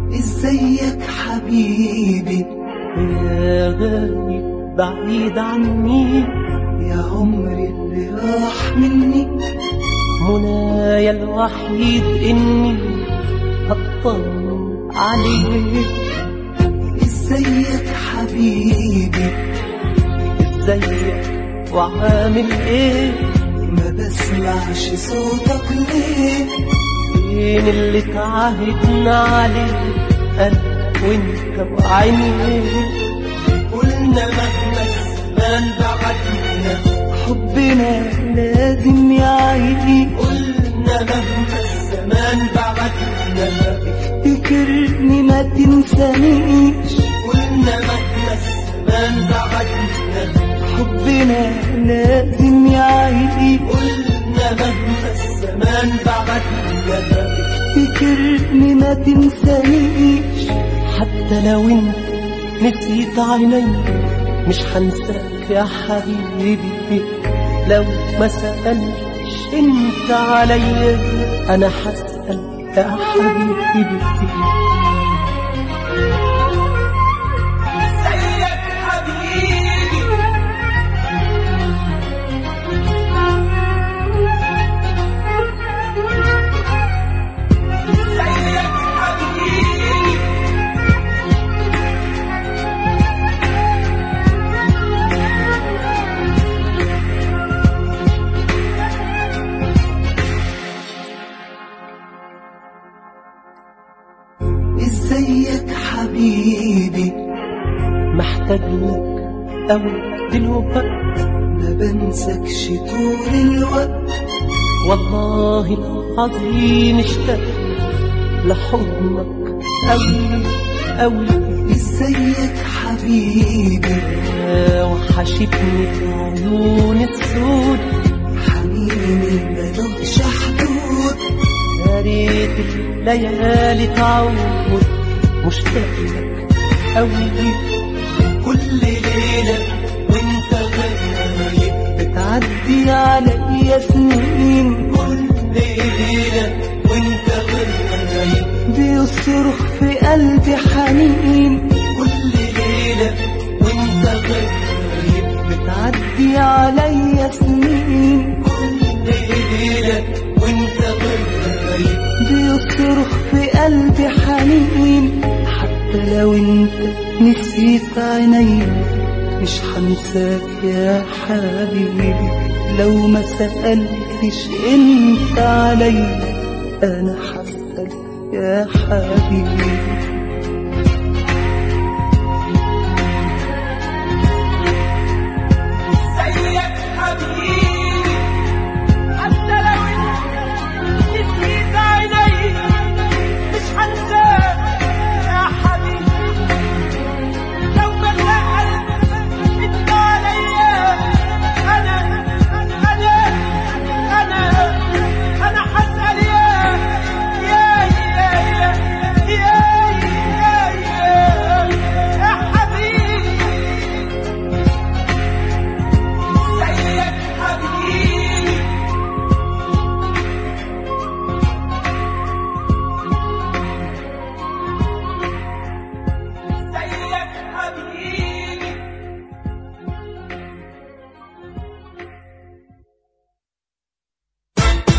ازيك حبيبي يا غايب بعيد عني يا عمري اللي راح مني منايا الوحيد إني أطمن عليك ازيك حبيبي ازيك وعامل ايه ما بسمعش صوتك ليه فين اللي تعاهدنا عليه انا وانت وعينيك قلنا مهما الزمان بعدنا حبنا لازم يعيش قلنا مهما الزمان بعدنا افتكرني ما تنسانيش قلنا مهما الزمان بعدنا حبنا لازم يعيش قلنا مهما الزمان بعدنا افتكرني ما تنسانيش حتى لو انت نسيت عيني مش هنساك يا حبيبي لو ما سألتش انت عليا انا هسأل يا حبيبي ازيك حبيبي ازيك حبيبي ازيك حبيبي محتاج لك أوي دلوقتي ما بنسكش طول الوقت والله العظيم اشتقت لحضنك أوي أوي ازيك حبيبي وحشتني في عيون السود حنيني ملوش حدود يا ريت الليالي تعود مشتاق لك أوي كل ليلة وانت غايب بتعدي عليا سنين كل ليلة وانت غايب بيصرخ في قلبي حنين كل ليلة وانت غايب بتعدي عليا سنين كل ليلة وانت غايب بيصرخ في قلبي حنين حتى لو انت نسيت عيني مش هنساك يا حبيبي لو ما سألتش انت علي انا هسأل يا حبيبي